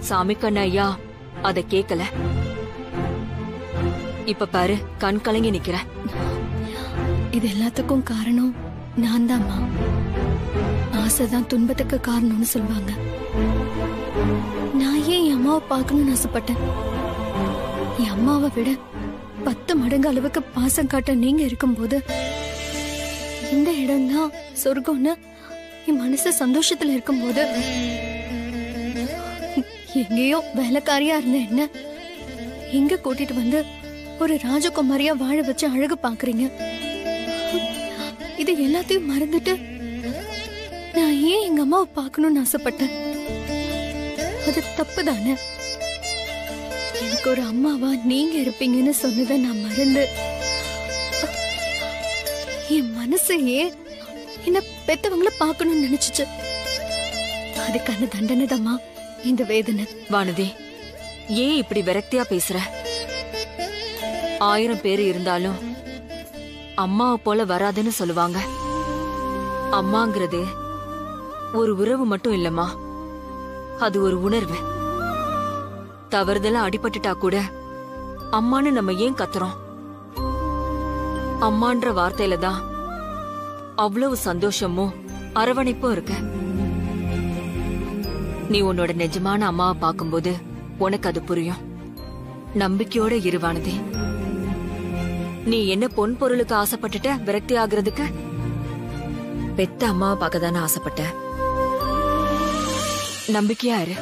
சாமிக்கண்ண ஐயா அத கேக்கல இப்ப பாரு கண் கலங்கி நிக்கிற இது எல்லாத்துக்கும் காரணம் நான் தான்மா ஆசைதான் துன்பத்துக்கு காரணம்னு சொல்லுவாங்க நான் ஏன் என் அம்மாவை பார்க்கணும்னு ஆசைப்பட்டேன் என் அம்மாவை விட பத்து மடங்கு அளவுக்கு பாசம் காட்ட நீங்க இருக்கும்போது இந்த இடம்தான் சொர்க்கம்னு என் மனசு சந்தோஷத்துல இருக்கும்போது எங்கேயோ வேலைக்காரியா இருந்த என்ன எங்க கூட்டிட்டு வந்து ஒரு ராஜகுமாரியா வாழ வச்சு அழகு பாக்குறீங்க இது எல்லாத்தையும் மறந்துட்டு நான் ஏன் எங்க அம்மாவை பார்க்கணும்னு ஆசைப்பட்டேன் அது தப்பு தானே எனக்கு ஒரு அம்மாவா நீங்க இருப்பீங்கன்னு சொன்னதை நான் மறந்து என் மனசையே என்ன பெத்தவங்கள பார்க்கணும்னு நினைச்சுச்சு அதுக்கான தண்டனை தாம்மா இந்த வேதனை வானதி ஏன் இப்படி விரக்தியா பேசுற ஆயிரம் பேர் இருந்தாலும் அம்மாவை போல வராதுன்னு சொல்லுவாங்க அம்மாங்கிறது ஒரு உறவு மட்டும் இல்லம்மா அது ஒரு உணர்வு தவறுதலா அடிபட்டுட்டா கூட அம்மான்னு நம்ம ஏன் கத்துறோம் அம்மான்ற வார்த்தையில தான் அவ்வளவு சந்தோஷமும் அரவணைப்பும் இருக்கு நீ உன்னோட நிஜமான அம்மாவை பார்க்கும்போது உனக்கு அது புரியும் நம்பிக்கையோட இருவானதே நீ என்ன பொன் பொருளுக்கு ஆசைப்பட்டுட்ட விரக்தி ஆகுறதுக்கு பெத்த அம்மாவை பார்க்க தானே ஆசைப்பட்ட நம்பிக்கையா இரு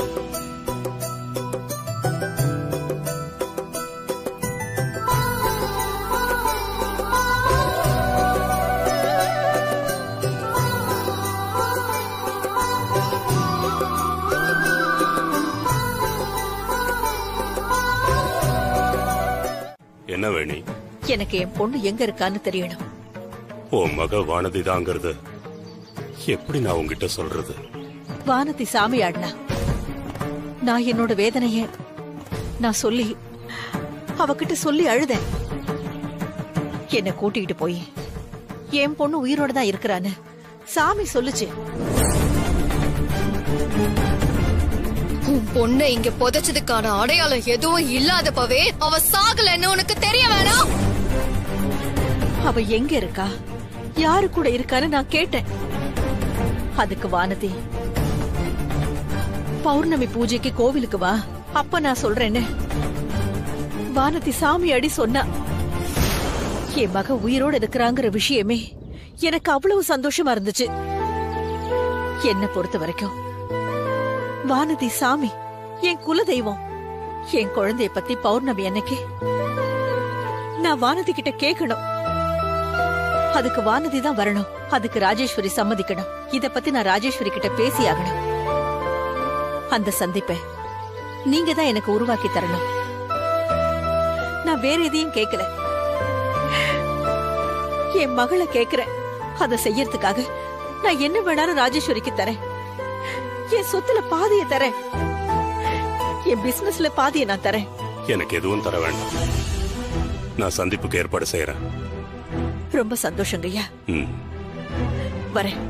என்ன வேணி எனக்கு என் பொண்ணு எங்க இருக்கான்னு தெரியணும் உன் மக வானதி தாங்கிறது எப்படி நான் உன்கிட்ட சொல்றது வானதி சாமி ஆடினா நான் என்னோட வேதனைய நான் சொல்லி அவகிட்ட சொல்லி அழுதேன் என்ன கூட்டிகிட்டு போய் என் பொண்ணு உயிரோட தான் இருக்கிறான்னு சாமி சொல்லுச்சு உன் பொண்ணை இங்க புதைச்சதுக்கான அடையாளம் எதுவும் இல்லாதப்பவே அவ சாகலன்னு உனக்கு தெரிய வேணாம் அவ எங்க இருக்கா யாரு கூட இருக்கான்னு நான் கேட்டேன் அதுக்கு வானதி பௌர்ணமி பூஜைக்கு கோவிலுக்கு வா அப்ப நான் சொல்றேன்னு வானதி சாமி அடி சொன்னா என் மக உயிரோட இருக்கிறாங்கிற விஷயமே எனக்கு அவ்வளவு சந்தோஷமா இருந்துச்சு என்ன பொறுத்த வரைக்கும் வானதி சாமி என் குல தெய்வம் என் குழந்தைய பத்தி பௌர்ணமி அன்னைக்கு நான் வானதி கிட்ட கேட்கணும் அதுக்கு வானதி தான் வரணும் அதுக்கு ராஜேஸ்வரி சம்மதிக்கணும் இத பத்தி நான் ராஜேஸ்வரி கிட்ட பேசி ஆகணும் அந்த சந்திப்பை நீங்க தான் எனக்கு உருவாக்கி தரணும் நான் வேற எதையும் கேட்கல என் மகளை கேக்குறேன் அதை செய்யறதுக்காக நான் என்ன வேணாலும் ராஜேஸ்வரிக்கு தரேன் என் சொத்துல பாதிய தரேன் என் பிசினஸ்ல பாதிய நான் தரேன் எனக்கு எதுவும் தர வேண்டாம் நான் சந்திப்புக்கு ஏற்பாடு செய்யறேன் ரொம்ப சந்தோஷங்கய்யா ம் வரேன்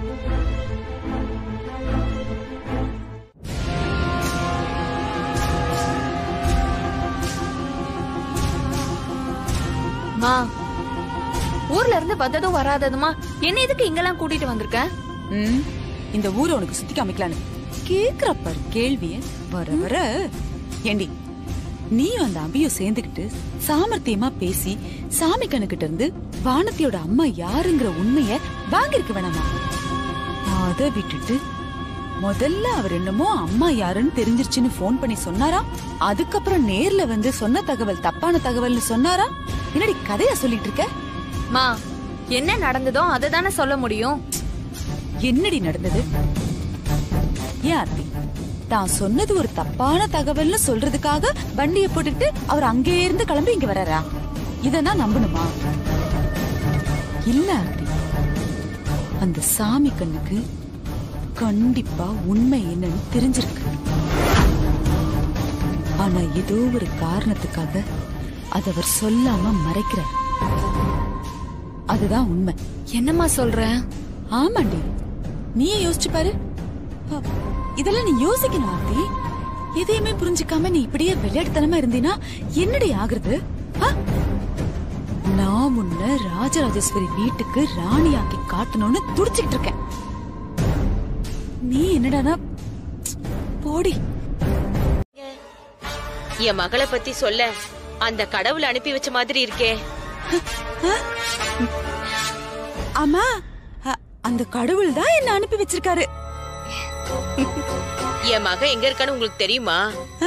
மா ஊர்ல இருந்து வந்ததும் வராததுமா என்ன எதுக்கு இங்கெல்லாம் கூட்டிட்டு வந்திருக்க ம், இந்த ஊரை உனக்கு சுத்தி காமிக்கலான்னு கேக்குற பாரு கேள்விய வர வர ஏண்டி நீயும் அந்த அபியும் சேர்ந்துக்கிட்டு சாமர்த்தியமா பேசி சாமி கண்ணுகிட்ட இருந்து வானத்தியோட அம்மா யாருங்கிற உண்மைய வாங்கிருக்க வேணாமா அத விட்டுட்டு முதல்ல அவர் என்னமோ அம்மா யாருன்னு தெரிஞ்சிருச்சுன்னு ஃபோன் பண்ணி சொன்னாரா அதுக்கப்புறம் நேர்ல வந்து சொன்ன தகவல் தப்பான தகவல்னு சொன்னாரா என்னடி கதையா சொல்லிட்டு இருக்க மா என்ன நடந்ததோ அதை தானே சொல்ல முடியும் என்னடி நடந்தது ஏன் ஆர்த்தி தான் சொன்னது ஒரு தப்பான தகவல்னு சொல்றதுக்காக வண்டியை போட்டுட்டு அவர் அங்கே இருந்து கிளம்பி இங்க வர்றாரா இத நான் நம்பணுமா இல்ல ஆர்த்தி அந்த சாமி கண்ணுக்கு கண்டிப்பா உண்மை என்னன்னு தெரிஞ்சிருக்கு ஆனா ஏதோ ஒரு காரணத்துக்காக அத அவர் சொல்லாம மறைக்கிறார் அதுதான் உண்மை என்னம்மா சொல்ற ஆமாண்டி நீயே யோசிச்சு பாரு அ, இதெல்லாம் நீ யோசிக்கணும் ஆர்த்தி எதையுமே புரிஞ்சுக்காம நீ இப்படியே விளையாட்டுத்தனமா இருந்தீனா என்னடி ஆகுறது ஆ? நான் உன்னை ராஜராஜேஸ்வரி வீட்டுக்கு ராணியாக்கி காட்டணும்னு துடிச்சுக்கிட்டு இருக்கேன் நீ என்னடானா போடி என் மகளை பத்தி சொல்ல அந்த கடவுள் அனுப்பி வச்ச மாதிரி இருக்கே ஆமா அ- அந்த கடவுள் தான் என்ன அனுப்பி வச்சிருக்காரு என் மக எங்க இருக்கான்னு உங்களுக்கு தெரியுமா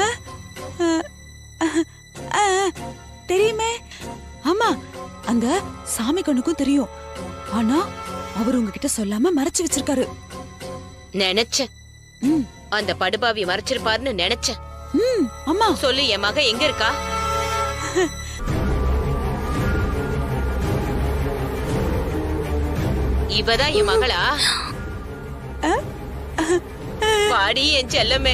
ஆ, தெரியுமே ஆமா அந்த சாமி கண்ணுக்கும் தெரியும் ஆனா அவர் உங்ககிட்ட சொல்லாம மறைச்சு வச்சிருக்காரு நினைச்சேன் ம், அந்த படுபாவி மறைச்சிருப்பாருன்னு நினைச்சேன் ம், ஆமா சொல்லு என் மக எங்க இருக்கா இவதான் என் மகளா பாடி என் செல்லமே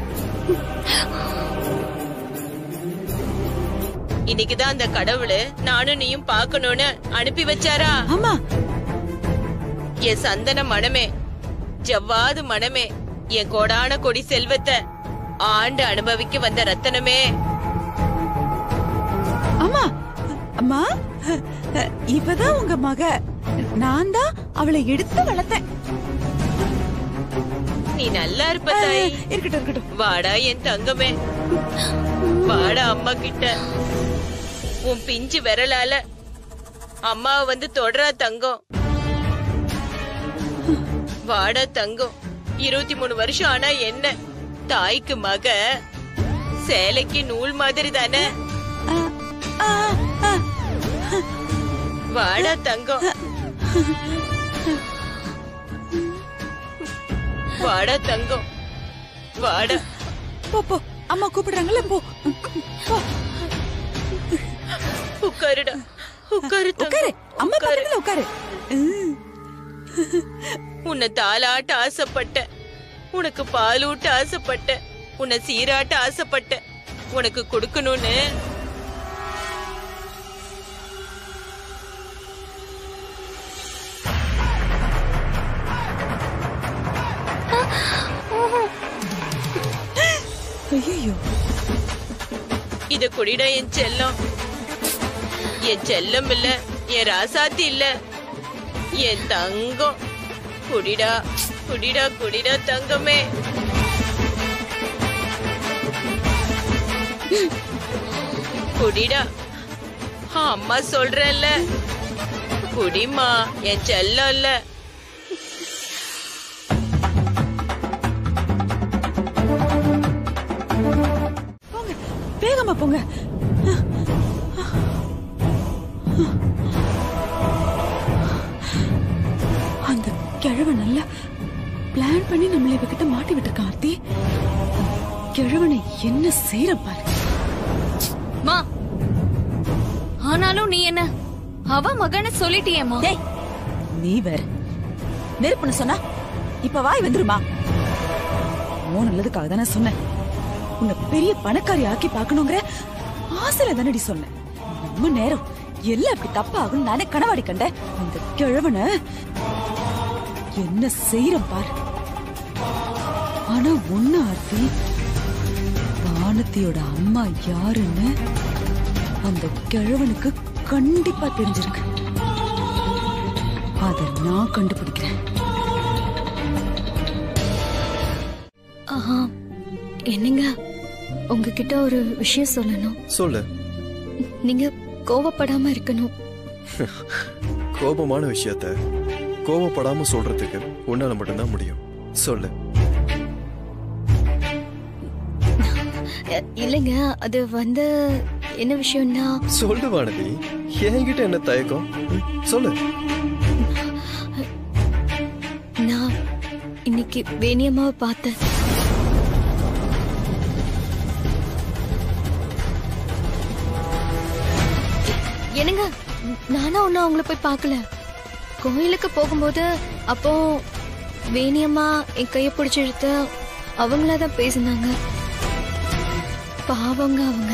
இன்னைக்குதான் அந்த கடவுள் நானும் நீயும் பார்க்கணும்னு அனுப்பி வச்சாரா ஆமா என் சந்தன மனமே ஜவ்வாது மனமே என் கோடான கொடி செல்வத்தை ஆண்டு அனுபவிக்க வந்த ரத்தனமே ஆமா அம்மா இப்பதான் உங்க மக நான் தான் அவளை எடுத்து வளர்த்தேன் நீ நல்லா இருப்ப தாய் இருக்கட்டும் இருக்கட்டும் வாடா என் தங்கமே வாடா அம்மா கிட்ட உன் பிஞ்சு விரலால அம்மாவை வந்து தொடரா தங்கம் வாடா தங்கம் இருபத்தி மூணு வருஷம் ஆனா என்ன தாய்க்கு மக சேலைக்கு நூல் மாதிரி தானே ஆ, ஆ, ஆ. வாடா தங்கம் வாடா தங்கம் வாடா போ போ அம்மா கூப்பிடுறாங்கல்ல போ போ உட்காருடா உட்காரு உட்காரு தங்கம் அம்மா உட்காரு. பக்கத்துல உட்காரு ம். உன்னை தாலாட்ட ஆசைப்பட்டேன் உனக்கு பாலூட்ட ஆசைப்பட்டேன் உன்னை சீராட்ட ஆசைப்பட்டேன் உனக்கு கொடுக்கணும்னு ஐயையோ இத குடிடா என் செல்லம் என் செல்லம் இல்ல என் ராசாத்தி இல்ல என் தங்கம் குடிடா குடிடா குடிடா தங்கமே குடிடா அம்மா சொல்றேன்ல குடிமா என் செல்லம் இல்ல போங்க வேகமா போங்க அந்த கிழவ நல்லா பிளான் பண்ணி நம்மளை இவகிட்ட மாட்டி விட்டுருக்கான் ஆர்த்தி கிழவனை என்ன செய்யற பாரு மா ஆனாலும் நீ என்ன அவ மகன்னு சொல்லிட்டியேம்மா டேய் நீ வேற நெருப்புன்னு சொன்னா இப்ப வாய் வந்துருமா உன் நல்லதுக்காக தானே சொன்னேன் உன்னை பெரிய பணக்காரி ஆக்கி பார்க்கணுங்கிற ஆசையில தானடி சொன்னேன் ரொம்ப நேரம் எல்லாம் இப்படி தப்பாகும் நானே கனவாடி கண்டேன் அந்த கிழவன என்ன செய்யறோம் பாரு ஆனா ஒண்ணு ஆர்த்தி வானத்தியோட அம்மா யாருன்னு அந்த கிழவனுக்கு கண்டிப்பா தெரிஞ்சிருக்கு அத நான் கண்டுபிடிக்கிறேன் ஆஹா என்னங்க உங்ககிட்ட ஒரு விஷயம் சொல்லணும் சொல்லு நீங்க கோவப்படாம இருக்கணும் கோபமான விஷயத்த கோபப்படாம சொல்றதுக்கு உன்னால மட்டும்தான் முடியும் சொல்லு அ- இல்லைங்க அது வந்து என்ன விஷயம்னா சொல்லு வானதி என்கிட்ட என்ன தயக்கம் ம், சொல்லு நான் இன்னைக்கு வேணியம்மாவை பார்த்தேன் என்னங்க நானா ஒன்னும் அவங்கள போய் பார்க்கல கோயிலுக்கு போகும்போது அப்போ வேணியம்மா என் கையை பிடிச்சி இழுத்து அவங்களா தான் பேசினாங்க பாவங்க அவங்க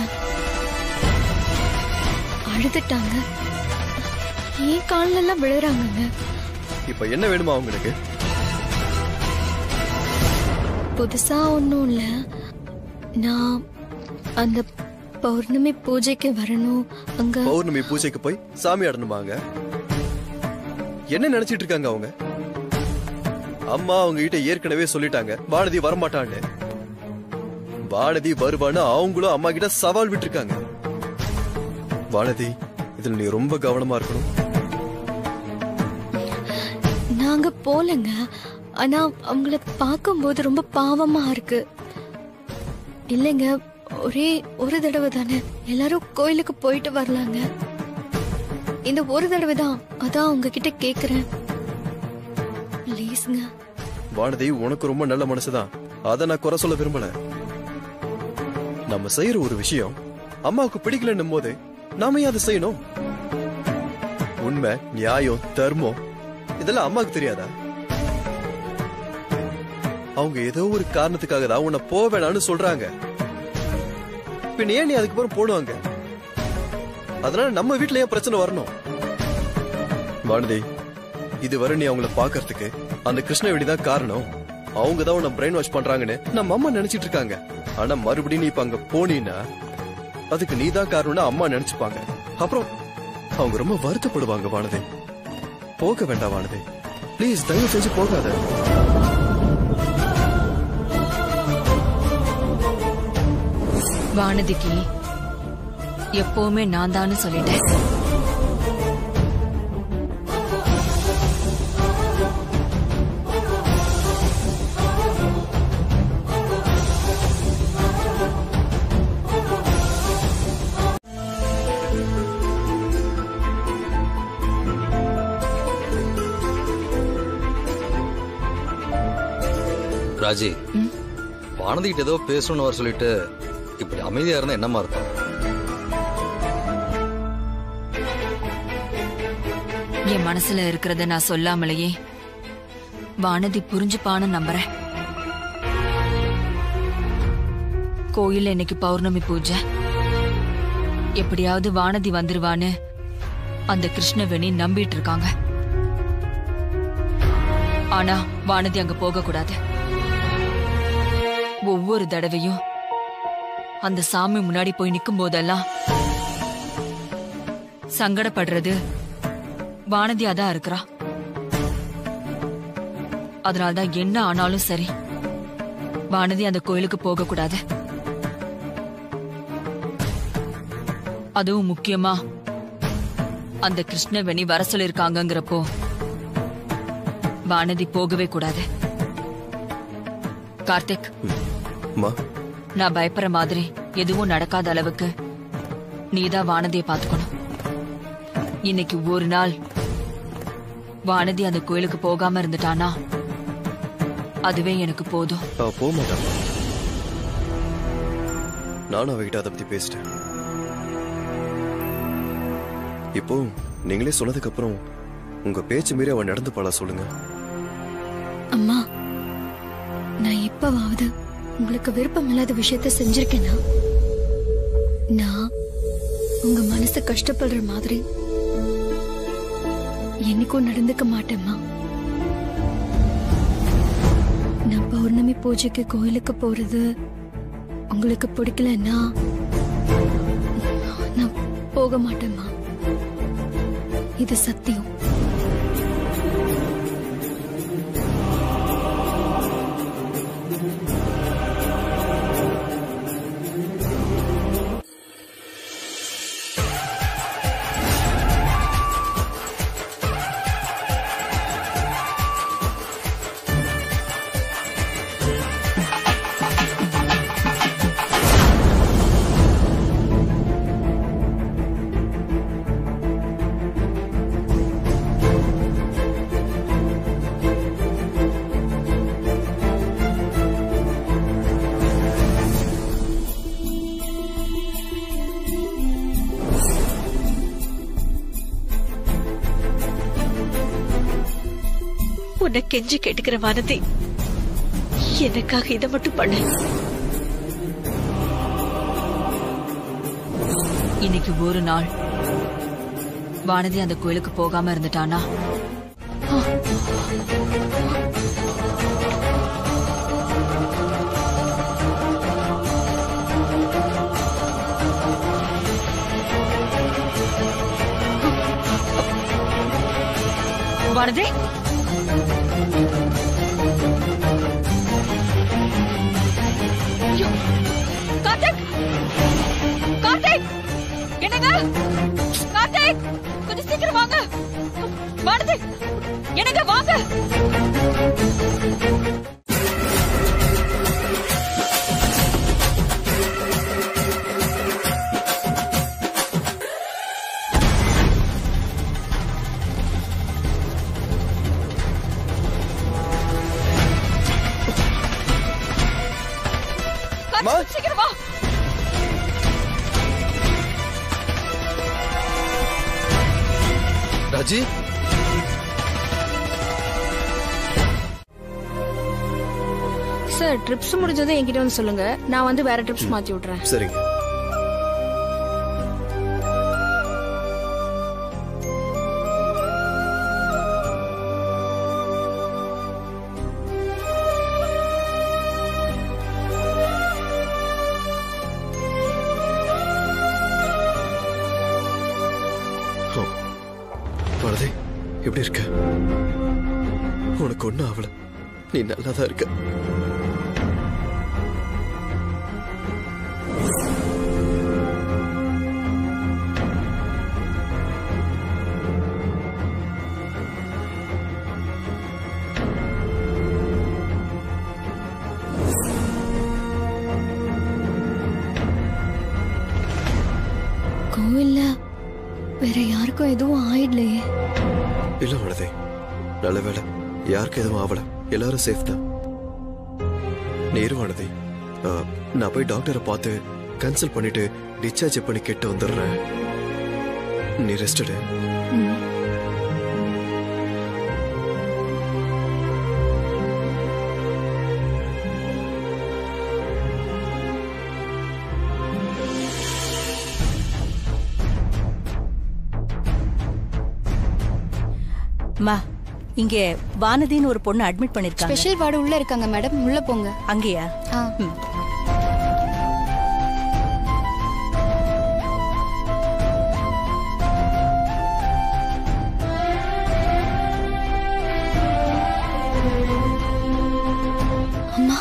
அழுதுட்டாங்க ஏன் காலில் எல்லாம் விழுறாங்கங்க இப்ப என்ன வேணுமா அவங்களுக்கு புதுசா ஒன்றும் இல்ல நான் அந்த பௌர்ணமி பூஜைக்கு வரணும் அங்க பௌர்ணமி பூஜைக்கு போய் சாமி ஆடணுமாங்க என்ன நினைச்சிட்டு இருக்காங்க அவங்க அம்மா அவங்க கிட்ட ஏற்கனவே சொல்லிட்டாங்க வானதி வரமாட்டான்னு வானதி வருவான்னு அவங்களும் அம்மா கிட்ட சவால் விட்டுருக்காங்க வானதி இதுல நீ ரொம்ப கவனமா இருக்கணும் நாங்க போலங்க ஆனா அவங்கள பார்க்கும்போது ரொம்ப பாவமா இருக்கு இல்லைங்க ஒரே ஒரு தடவை தானே எல்லாரும் கோயிலுக்கு போயிட்டு வரலாங்க இந்த ஒரு தடவை தான் அதான் உங்ககிட்ட கேக்குறேன் ப்ளீஸ்ங்க வானதி உனக்கு ரொம்ப நல்ல மனசுதான் அத நான் குறை சொல்ல விரும்பல நம்ம செய்யற ஒரு விஷயம் அம்மாவுக்கு பிடிக்கலன்னும் போது நாம ஏன் அதை செய்யணும் உண்மை நியாயம் தர்மம் இதெல்லாம் அம்மாவுக்கு தெரியாதா அவங்க ஏதோ ஒரு காரணத்துக்காக தான் உன்னை போக வேணாம்னு சொல்றாங்க பின்ன ஏன் நீ அதுக்கப்புறம் போடுவாங்க அதனால நம்ம வீட்ல ஏன் பிரச்சனை வரணும் வானதி இதுவரை நீ அவங்கள பாக்குறதுக்கு அந்த கிருஷ்ணவேணி தான் காரணம் அவங்க தான் உன்னை பிரெயின் வாஷ் பண்றாங்கன்னு நம்ம அம்மா நினைச்சிட்டு இருக்காங்க ஆனா மறுபடியும் நீ இப்ப அங்க போனீன்னா அதுக்கு நீ தான் காரணம்னு அம்மா நினைச்சுப்பாங்க அப்புறம் அவங்க ரொம்ப வருத்தப்படுவாங்க வானதி போக வேண்டாம் வானதி ப்ளீஸ் தயவு செஞ்சு போகாத வானதிக்கு எப்பவுமே நான் தான்னு சொல்லிட்டேன் ராஜி வானதிக்கிட்ட ஏதோ பேசணும்னு வர சொல்லிட்டு இப்படி அமைதியா இருந்தா என்னமா அர்த்தம் என் மனசுல இருக்கிறத நான் சொல்லாமலேயே வானதி புரிஞ்சுப்பான்னு நம்புறேன் கோயில்ல இன்னைக்கு பௌர்ணமி பூஜை எப்படியாவது வானதி வந்துருவான்னு அந்த கிருஷ்ணவேணி நம்பிட்டு இருக்காங்க ஆனா வானதி அங்க போக கூடாது ஒவ்வொரு தடவையும் அந்த சாமி முன்னாடி போய் நிக்கும் போதெல்லாம் சங்கடப்படுறது வானதியா தான் இருக்கிறா அதனால்தான் என்ன ஆனாலும் சரி வானதி அந்த கோயிலுக்கு போக கூடாது அதுவும் முக்கியமா அந்த கிருஷ்ணவேணி வர சொல்லிருக்காங்கிறப்போ வானதி போகவே கூடாது கார்த்திக் அம்மா நான் பயப்படுற மாதிரி எதுவும் நடக்காத அளவுக்கு நீதான் வானதியை பாத்துக்கணும் இன்னைக்கு ஒரு நாள் வானதி அந்த கோயிலுக்கு போகாம இருந்துட்டானா அதுவே எனக்கு போதும் அவ போக மாட்டான் நானும் அவகிட்ட அதை பத்தி பேசிட்டேன் இப்போ நீங்களே சொன்னதுக்கு அப்புறம் உங்க பேச்சு மீறி அவன் நடந்து பாளா சொல்லுங்க அம்மா நான் எப்பவாவது உங்களுக்கு விருப்பம் இல்லாத விஷயத்த செஞ்சிருக்கேனா நான் உங்க மனசு கஷ்டப்படுற மாதிரி என்னைக்கும் நடந்துக்க மாட்டேம்மா நான் பௌர்ணமி பூஜைக்கு கோயிலுக்கு போறது உங்களுக்கு பிடிக்கலன்னா நான் போக மாட்டேம்மா இது சத்தியம் உன்னை கெஞ்சி கேட்டுக்கிற வானதி எனக்காக இதை மட்டும் பண்ணு இன்னைக்கு ஒரு நாள் வானதி அந்த கோயிலுக்கு போகாம இருந்துட்டானா வானதி ஐயோ, கார்த்திக் கார்த்திக் என்னங்க கார்த்திக் கொஞ்சம் சீக்கிரம் வாங்க வானதி என்னங்க வாங்க அம்மா. கார்த்திக் சீக்கிரம் வா ராஜி சார் ட்ரிப்ஸ் முடிஞ்சதும் என்கிட்ட வந்து சொல்லுங்க நான் வந்து வேற ட்ரிப்ஸ் மாத்தி விட்றேன் சரிங்க ஓ, பாரதி எப்படி இருக்க உனக்கு ஒண்ணும் ஆகல நீ நல்லா தான் இருக்க கோவில்ல வேற யாருக்கும் எதுவும் ஆயிடலையே இல்ல பாரதி நல்ல வேலை யாருக்கு எதுவும் ஆகல எல்லாரும் சேஃப் தான் நேருவானதி நான் போய் டாக்டரை பார்த்து கன்சல்ட் பண்ணிட்டு டிஸ்சார்ஜ் பண்ணி கேட்டு வந்துடுறேன் நீ ரெஸ்ட் எடு மா இங்க வானதின்னு ஒரு பொண்ணு அட்மிட் பண்ணிருக்காங்க ஸ்பெஷல் வார்டு உள்ள இருக்காங்க மேடம் உள்ள போங்க அங்கேயா ஆ. ம். அம்மா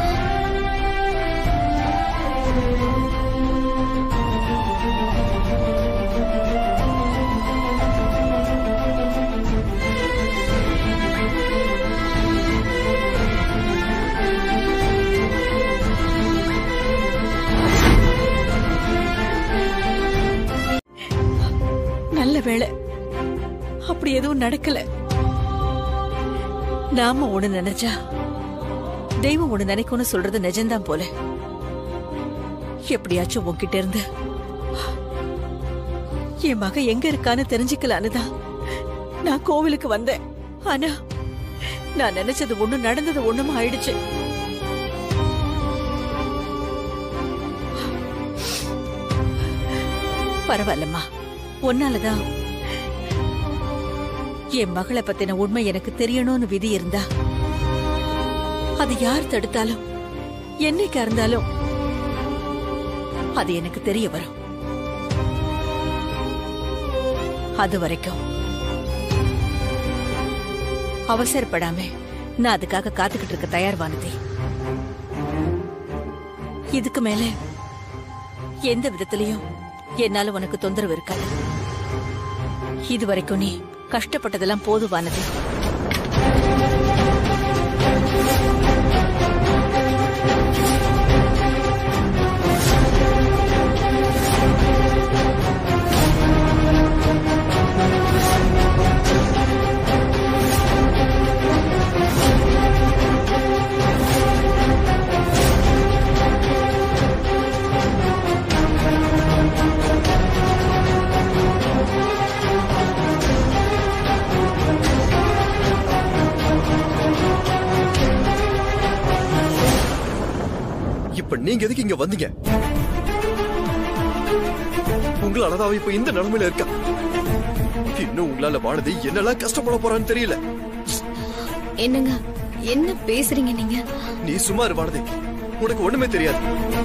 நல்ல வேளை அப்படி எதுவும் நடக்கல நாம ஒண்ணு நினைச்சா தெய்வம் ஒண்ணு நினைக்கும்னு சொல்றது நிஜம்தான் போல எப்படியாச்சும் உன்கிட்ட இருந்து என் மக எங்க இருக்கான்னு தெரிஞ்சுக்கலான்னு தான் நான் கோவிலுக்கு வந்தேன் ஆனா நான் நினைச்சது ஒண்ணு நடந்தது ஒண்ணுமா ஆயிடுச்சு பரவாயில்லம்மா உன்னாலதான் என் மகளை பத்தின உண்மை எனக்கு தெரியணும்னு விதி இருந்தா அது யார் தடுத்தாலும் என்னைக்கா இருந்தாலும் அது எனக்கு தெரிய வரும் அது வரைக்கும் அவசரப்படாம நான் அதுக்காக காத்துக்கிட்டு இருக்க தயார் வானதி இதுக்கு மேல எந்த விதத்திலையும் என்னால உனக்கு தொந்தரவு இருக்காது இது வரைக்கும் நீ கஷ்டப்பட்டதெல்லாம் போதுவானது இப்ப நீங்க எதுக்கு இங்க வந்தீங்க உங்களாலதான் அவ இப்ப இந்த நிலைமையில இருக்கா இன்னும் உங்களால வானதி என்னெல்லாம் கஷ்டப்பட போறான்னு தெரியல என்னங்க என்ன பேசுறீங்க நீங்க நீ சும்மா இரு வானதி உனக்கு ஒண்ணுமே தெரியாது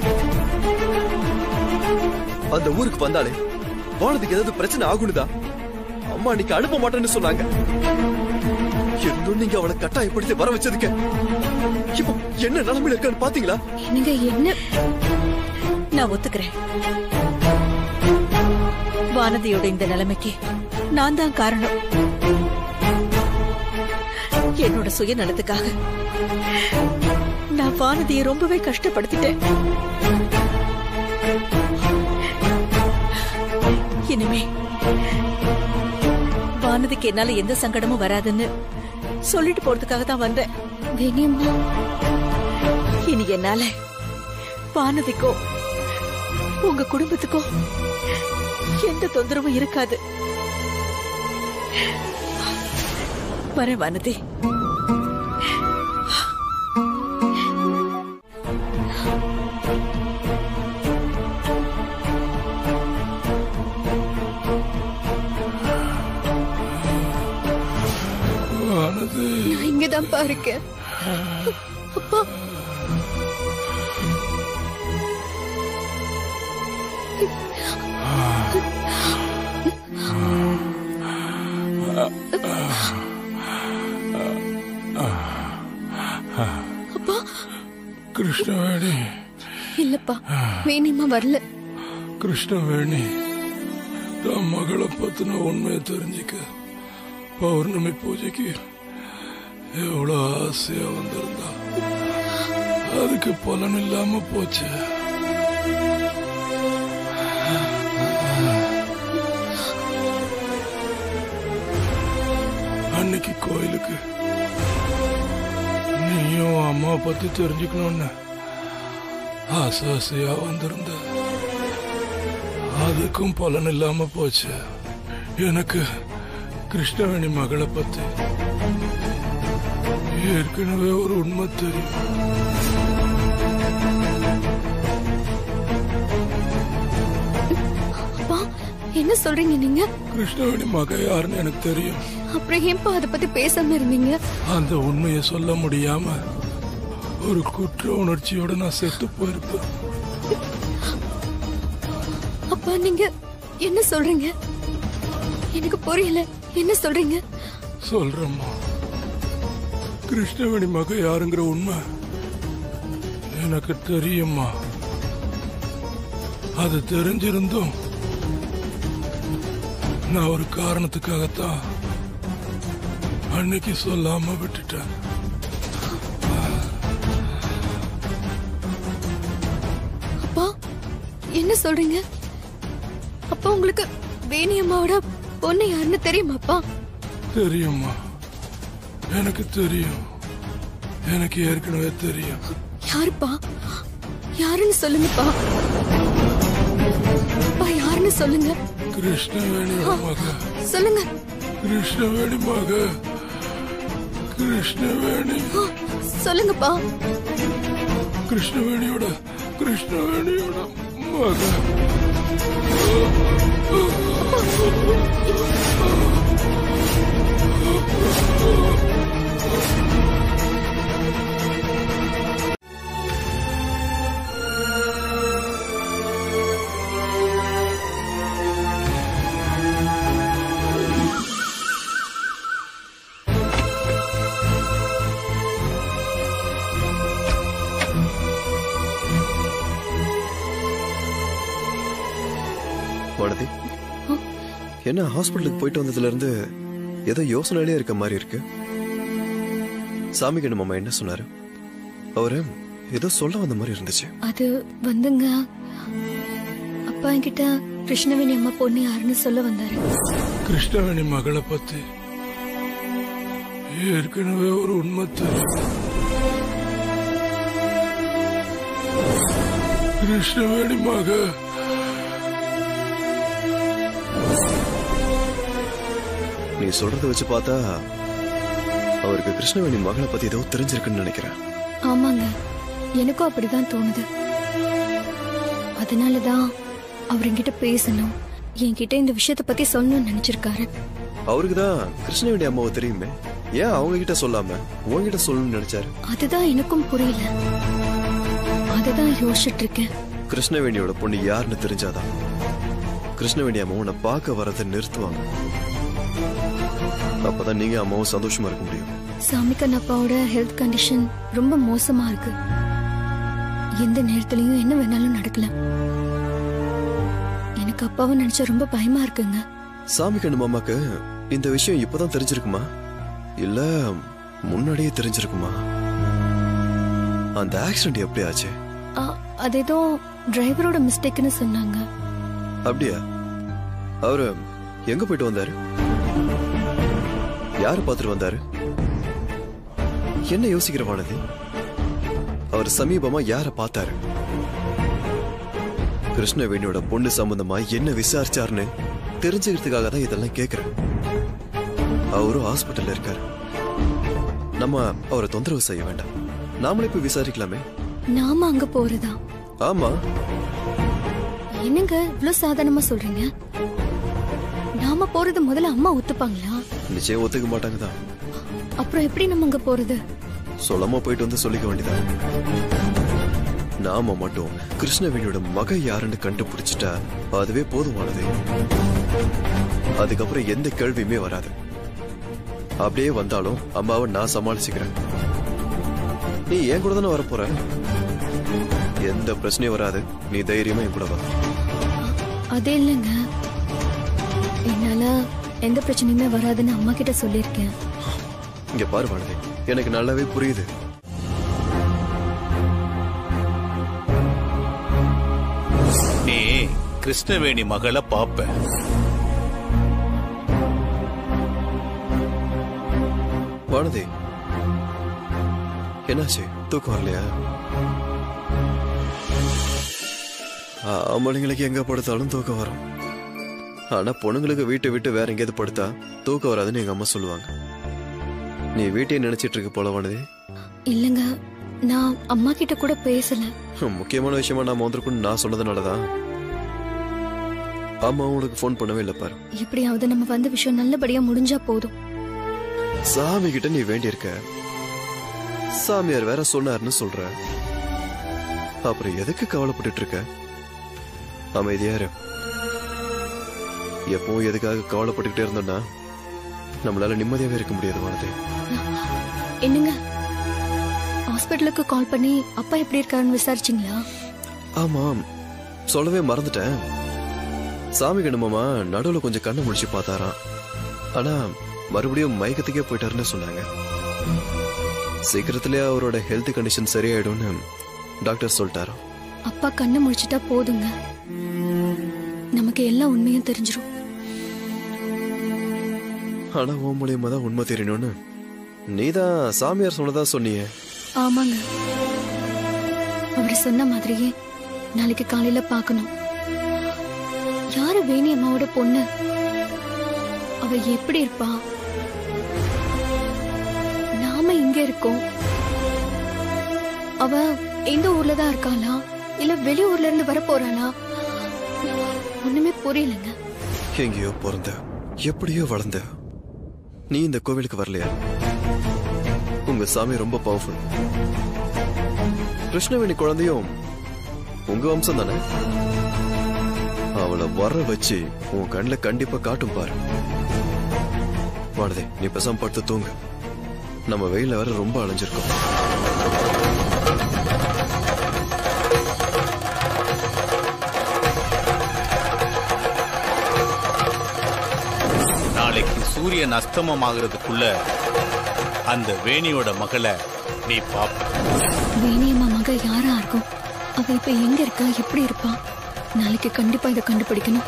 அந்த ஊருக்கு வந்தாலே வானதிக்கு ஏதாவது பிரச்சனை ஆகுனுதா அம்மா அன்னைக்கு அனுப்ப மாட்டேன்னு சொன்னாங்க இருந்தும் நீங்க அவளை கட்டாயப்படுத்தி வர வச்சதுக்கு இப்போ என்ன நிலைமையில இருக்கான்னு பாத்தீங்களா என்னங்க என்ன நான் ஒத்துக்கிறேன் வானதியோட இந்த நிலைமைக்கு நான் தான் காரணம் என்னோட சுயநலத்துக்காக நான் வானதியை ரொம்பவே கஷ்டப்படுத்திட்டேன் இனிமே வானதிக்கு என்னால எந்த சங்கடமும் வராதுன்னு சொல்லிட்டு போறதுக்காக தான் வந்தேன் வேணியம்மா இனி என்னால வானதிக்கோ உங்க குடும்பத்துக்கோ எந்த தொந்தரவும் இருக்காது வரேன் வானதி நான் இங்கதான்ப்பா இருக்கேன் அப்பா அப்பா கிருஷ்ணவேணி இல்லப்பா வேணியம்மா வரல கிருஷ்ணவேணி தம் மகளை பத்தின உண்மையை தெரிஞ்சுக்க பௌர்ணமி பூஜைக்கு எவ்வளவு ஆசையா வந்திருந்தா அதுக்கு பலன் இல்லாம போச்சு அன்னைக்கு கோயிலுக்கு நீயும் அம்மா பத்தி தெரிஞ்சுக்கணும்னு ஆசை ஆசையா வந்திருந்த அதுக்கும் பலன் இல்லாம போச்சு எனக்கு கிருஷ்ணவேணி மகளை பத்தி ஏற்கனவே ஒரு உண்மை தெரியும் அப்பா என்ன சொல்றீங்க நீங்க கிருஷ்ணவேணி மக யாருன்னு எனக்கு தெரியும் அப்புறம் ஏன்பா அதை பத்தி பேசாம இருந்தீங்க அந்த உண்மையை சொல்ல முடியாம ஒரு குற்ற உணர்ச்சியோட நான் செத்து போயிருப்பேன் அப்பா நீங்க என்ன சொல்றீங்க எனக்கு புரியல என்ன சொல்றீங்க சொல்றேம்மா கிருஷ்ணவேணி மக யாருங்கிற உண்மை எனக்கு தெரியும்மா அது தெரிஞ்சிருந்தும் நான் ஒரு காரணத்துக்காகத்தான் அன்னைக்கு சொல்லாம விட்டுட்டேன் அப்பா என்ன சொல்றீங்க அப்பா உங்களுக்கு வேணி அம்மாவோட பொண்ணு யாருன்னு தெரியுமாப்பா தெரியும்மா எனக்கு தெரியும் எனக்கு ஏற்கனவே தெரியும் யாருப்பா யாருன்னு சொல்லுங்கப்பா அப்பா யாருன்னு சொல்லுங்க கிருஷ்ணவேணியோட மக சொல்லுங்க கிருஷ்ணவேணி மக கிருஷ்ணவேணி சொல்லுங்கப்பா கிருஷ்ணவேணியோட கிருஷ்ணவேணியோட மக வானதி என்ன ஹாஸ்பிட்டலுக்கு போயிட்டு வந்ததுல இருந்து ஏதோ யோசனையிலே இருக்க மாதிரி இருக்கு சாமிக்கு மாமா என்ன சொன்னாரு அவரு ஏதோ சொல்ல வந்த மாதிரி இருந்துச்சு அது வந்துங்க அப்பா என்கிட்ட கிருஷ்ணவேணி அம்மா பொண்ணு யாருன்னு சொல்ல வந்தாரு கிருஷ்ணவேணி மகளை பத்தி ஏற்கனவே ஒரு உண்மை தெரியும் கிருஷ்ணவேணி மக நீ சொல்றத வச்சு பார்த்தா அவருக்கு கிருஷ்ணவேணி மகளை பத்தி ஏதோ தெரிஞ்சிருக்குன்னு நினைக்கிறேன் ஆமாங்க எனக்கும் அப்படிதான் தோணுது அதனாலதான் அவர் என்கிட்ட பேசணும் என்கிட்ட இந்த விஷயத்த பத்தி சொல்லணும்னு நினைச்சிருக்காரு அவருக்கு தான் கிருஷ்ணவேணி அம்மாவை தெரியுமே ஏன் அவங்க கிட்ட சொல்லாம உங்ககிட்ட சொல்லணும்னு நினைச்சாரு அதுதான் எனக்கும் புரியல அததான் யோசிச்சுட்டு இருக்கேன் கிருஷ்ணவேணியோட பொண்ணு யாருன்னு தெரிஞ்சாதான் கிருஷ்ணவேணி அம்மா உன்னை பார்க்க வரதை நிறுத்துவாங்க அப்பதான் நீங்க அம்மாவும் சந்தோஷமா இருக்க முடியும் சாமிக்கன் அப்பாவோட ஹெல்த் கண்டிஷன் ரொம்ப மோசமா இருக்கு எந்த நேரத்துலயும் என்ன வேணாலும் நடக்கலாம் எனக்கு அப்பாவை நினைச்சா ரொம்ப பயமா இருக்குங்க சாமி கண்ணு மாமாக்கு இந்த விஷயம் இப்பதான் தெரிஞ்சிருக்குமா இல்ல முன்னாடியே தெரிஞ்சிருக்குமா அந்த ஆக்சிடென்ட் எப்படி ஆச்சு ஆ, அது ஏதோ டிரைவரோட மிஸ்டேக்னு சொன்னாங்க அப்படியா அவரு எங்க போயிட்டு வந்தாரு யாரு பார்த்துட்டு வந்தாரு என்ன யோசிக்கிற வானதி அவர் சமீபமா யார பார்த்தாரு கிருஷ்ணவேணியோட பொண்ணு சம்பந்தமா என்ன விசாரிச்சாருன்னு தெரிஞ்சுக்கிறதுக்காக தான் இதெல்லாம் கேக்குறேன் அவரும் ஹாஸ்பிட்டல்ல இருக்காரு நம்ம அவரை தொந்தரவு செய்ய வேண்டாம் நாமளே போய் விசாரிக்கலாமே நாம அங்க போறதா ஆமா என்னங்க இவ்வளவு சாதாரணமா சொல்றீங்க நாம போறது முதல்ல அம்மா ஒத்துப்பாங்களா நிச்சயம் ஒத்துக்க மாட்டாங்க தான் அப்புறம் எப்படி நம்ம அங்க போறது சொல்லாம போயிட்டு வந்து சொல்லிக்க வேண்டியதா நாம மட்டும் கிருஷ்ணவேணியோட மக யாருன்னு கண்டுபிடிச்சிட்டா அதுவே போதுமானது அதுக்கப்புறம் எந்த கேள்வியுமே வராது அப்படியே வந்தாலும் அம்மாவை நான் சமாளிச்சுக்கிறேன் நீ என் கூட தானே வரப்போற எந்த பிரச்சனையும் வராது நீ தைரியமா என் கூட வா அது இல்லைங்க என்னால எந்த பிரச்சனையுமே வராதுன்னு அம்மா கிட்ட சொல்லியிருக்கேன் இங்க பாரு வானதி எனக்கு நல்லாவே புரியுது நீ கிருஷ்ணவேணி மகளை பாப்ப வானதி என்னாச்சு தூக்கம் வரலையா ஆம்பளைங்களுக்கு எங்க படுத்தாலும் தூக்கம் வரும் ஆனா பொண்ணுங்களுக்கு வீட்டை விட்டு வேற எங்கேயாவது படுத்தா தூக்கம் வராதுன்னு எங்க அம்மா சொல்லுவாங்க நீ வீட்டையே நினைச்சிட்டு இருக்க போல வானதி இல்லைங்க நான் அம்மா கிட்ட கூட பேசல முக்கியமான விஷயமா நான் வந்திருக்குன்னு நான் சொன்னதுனாலதான் அம்மா உனக்கு ஃபோன் பண்ணவே இல்லை பாரு எப்படியாவது நம்ம வந்த விஷயம் நல்லபடியா முடிஞ்சா போதும் சாமி கிட்ட நீ வேண்டியிருக்க சாமியார் வேற சொன்னாருன்னு சொல்ற அப்புறம் எதுக்கு கவலைப்பட்டுட்டு இருக்க அமைதியா இரு எப்பவும் எதுக்காக கவலைப்பட்டுக்கிட்டே இருந்தோம்னா நம்மளால நிம்மதியாவே இருக்க முடியாது வானதி என்னங்க ஹாஸ்பிட்டலுக்கு கால் பண்ணி அப்பா எப்படி இருக்காருன்னு விசாரிச்சிங்களா ஆமாம் சொல்லவே மறந்துட்டேன் சாமி கண்ணமாமா நடுவுல கொஞ்சம் கண்ணை முடிச்சு பார்த்தாராம் ஆனா மறுபடியும் மயக்கத்துக்கே போயிட்டாருன்னு சொன்னாங்க சீக்கிரத்திலே அவரோட ஹெல்த் கண்டிஷன் சரியாயிடும்னு டாக்டர் சொல்லிட்டாராம் அப்பா கண்ணை முடிச்சிட்டா போதுங்க நமக்கு எல்லா உண்மையும் தெரிஞ்சிரும் ஆனா உன் மூலியமா தான் உண்மை தெரியணும்னு நீதான் சாமியார் சொன்னதா சொன்னியே ஆமாங்க அவர் சொன்ன மாதிரியே நாளைக்கு காலையில பார்க்கணும் யாரு வேணி அம்மாவோட பொண்ணு அவ எப்படி இருப்பா நாம இங்க இருக்கோம் அவ எந்த ஊர்ல தான் இருக்காளா இல்ல வெளியூர்ல இருந்து வர போறாளா ஒண்ணுமே புரியலங்க எங்கேயோ பிறந்த எப்படியோ வளர்ந்த நீ இந்த கோவிலுக்கு வரலையா உங்க சாமி ரொம்ப பவர்ஃபுல் கிருஷ்ணவேணி குழந்தையும் உங்க வம்சம் தானே அவளை வர வச்சு உன் கண்ணுல கண்டிப்பா காட்டும் பாரு வாடுதே நீ பெசாம படுத்து தூங்கு நம்ம வெயில வேற ரொம்ப அலைஞ்சிருக்கோம் நாளைக்கு சூரியன் அஸ்தமமாகிறதுக்குள்ள அந்த வேணியோட மகளை நீ பாப்ப வேணி அம்மா மக யாரா இருக்கும் அவ இப்ப எங்க இருக்கா எப்படி இருப்பா நாளைக்கு கண்டிப்பா இதை கண்டுபிடிக்கணும்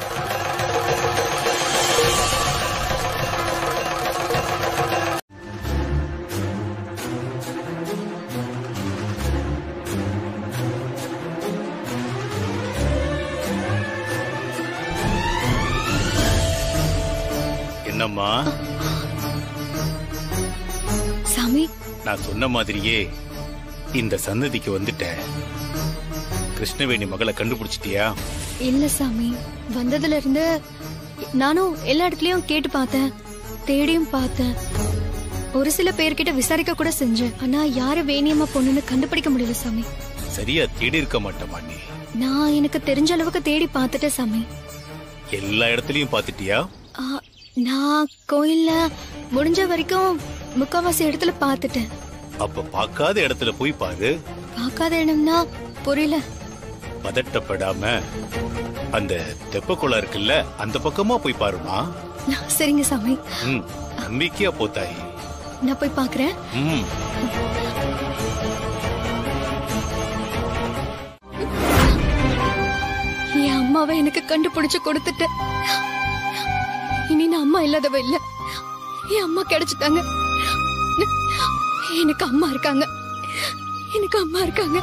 என்னம்மா சாமி நான் சொன்ன மாதிரியே இந்த சன்னதிக்கு வந்துட்டேன் கிருஷ்ணவேணி மகளை கண்டுபிடிச்சிட்டியா இல்ல சாமி வந்ததுல இருந்து நானும் எல்லா இடத்துலயும் கேட்டு பார்த்தேன் தேடியும் பார்த்தேன் ஒரு சில பேர்கிட்ட விசாரிக்க கூட செஞ்சேன் ஆனா யாரு வேணியம்மா பொண்ணுன்னு கண்டுபிடிக்க முடியல சாமி சரியா தேடி இருக்க மாட்டேமா நீ நான் எனக்கு தெரிஞ்ச அளவுக்கு தேடி பார்த்துட்டேன் சாமி எல்லா இடத்துலயும் பாத்துட்டியா ஆ, நான் கோயில்ல முடிஞ்ச வரைக்கும் முக்காவாசி இடத்துல பார்த்துட்டேன் அப்ப பார்க்காத இடத்துல போய் பாரு பார்க்காத இடம்னா புரியல பதட்டப்படாம அந்த தெப்பக்குளம் இருக்குல்ல அந்த பக்கமா போய் பாருமா சரிங்க சாமி ம் நம்பிக்கையா போத்தாயி நான் போய் பார்க்கறேன் ம் என் அம்மாவை எனக்கு கண்டுபிடிச்சு கொடுத்துட்டேன் இனி நான் அம்மா இல்லாதவ இல்ல என் அம்மா கிடைச்சிட்டாங்க எனக்கு அம்மா இருக்காங்க எனக்கு அம்மா இருக்காங்க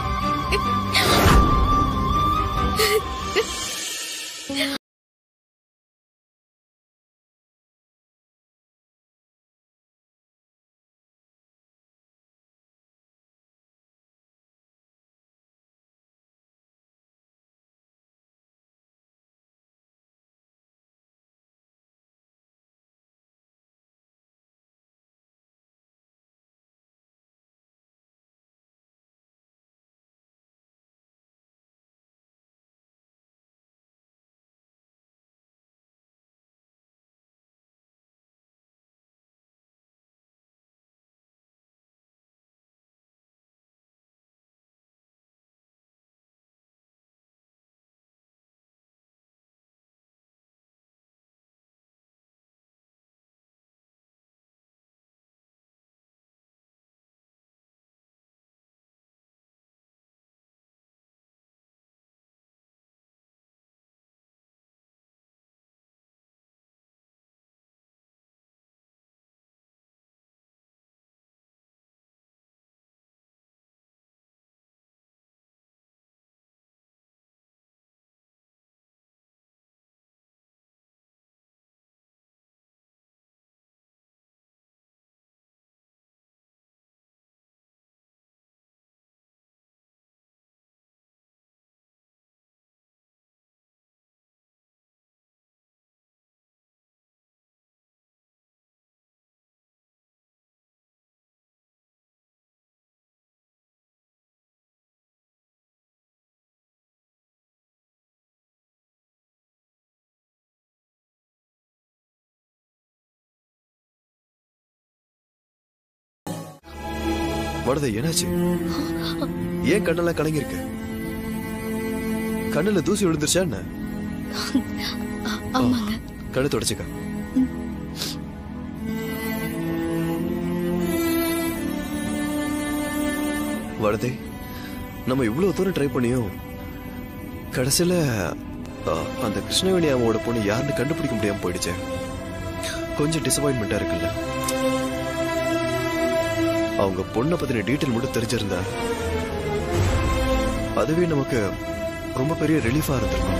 வரது என்னாச்சு ஏன் கண்ணெல்லாம் கலங்கிருக்கு கண்ணுல தூசி விழுந்துருச்சா என்ன ஆமாங்க கண்ணு தொடச்சுக்க வரதே நம்ம இவ்வளவு தூரம் ட்ரை பண்ணியும் கடைசியில ஆ, அந்த கிருஷ்ணவேணி அம்மாவோட பொண்ணு யாருன்னு கண்டுபிடிக்க முடியாம போயிடுச்சே கொஞ்சம் டிசப்பாயின்மெண்டா இருக்குல்ல அவங்க பொண்ணை பத்தின டீட்டெயில் மட்டும் தெரிஞ்சிருந்தா அதுவே நமக்கு ரொம்ப பெரிய ரிலீஃபா இருந்திருக்கும்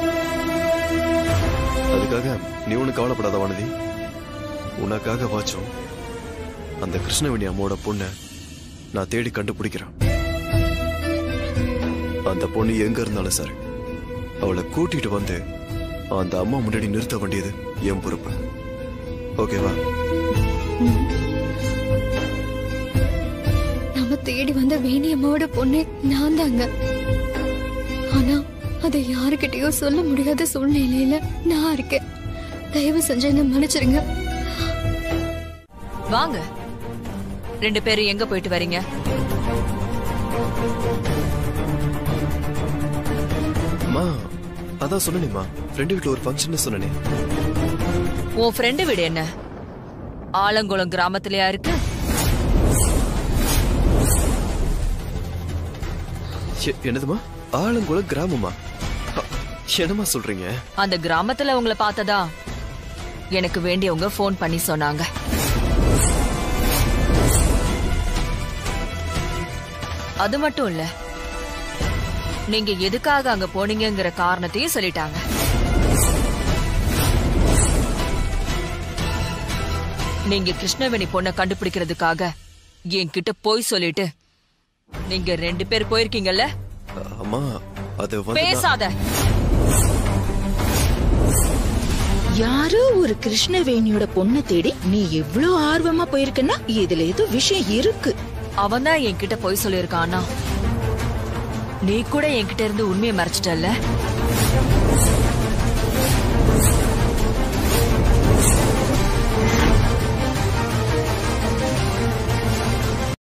அதுக்காக நீ ஒண்ணு கவலைப்படாத வானதி உனக்காக வாச்சும் அந்த கிருஷ்ணவேணி அம்மாவோட பொண்ணை நான் தேடி கண்டுபிடிக்கிறேன் அந்த பொண்ணு எங்க இருந்தாலும் சரி அவளை கூட்டிட்டு வந்து அந்த அம்மா முன்னாடி நிறுத்த வேண்டியது என் பொறுப்பு ஓகேவா நம்ம தேடி வந்த வேணி அம்மாவோட பொண்ணு நான் தாங்க ஆனா அதை யாருக்கிட்டயோ சொல்ல முடியாத சூழ்நிலையில நான் இருக்கேன் தயவு செஞ்சு என்ன மன்னிச்சிருங்க வாங்க ரெண்டு பேரும் எங்க போயிட்டு வரீங்க அம்மா அதான் சொன்னேமா ஃப்ரெண்டு வீட்ல ஒரு ஃபங்க்ஷன் சொன்னனே உன் ஃப்ரெண்டு வீடு என்ன ஆலங்குளம் கிராமத்திலயா இருக்கு எ- என்னதுமா ஆலங்குளம் கிராமமா அ, என்னம்மா சொல்றீங்க அந்த கிராமத்துல உங்களை பார்த்ததா எனக்கு வேண்டியவங்க ஃபோன் பண்ணி சொன்னாங்க அது மட்டும் இல்ல நீங்க எதுக்காக அங்க போனீங்கங்கிற காரணத்தையும் சொல்லிட்டாங்க நீங்க கிருஷ்ணவேணி பொண்ணை கண்டுபிடிக்கிறதுக்காக என்கிட்ட போய் சொல்லிட்டு நீங்க ரெண்டு பேர் போயிருக்கீங்கல்ல அ, அம்மா அது வந்து நான்- பேசாத யாரோ ஒரு கிருஷ்ணவேணியோட பொண்ணை தேடி நீ எவ்ளோ ஆர்வமா போயிருக்கன்னா இதுல ஏதோ விஷயம் இருக்கு அவன் தான் என்கிட்ட போய் சொல்லியிருக்கான் அண்ணா நீ கூட என்கிட்ட இருந்து உண்மையை மறைச்சிட்டல்ல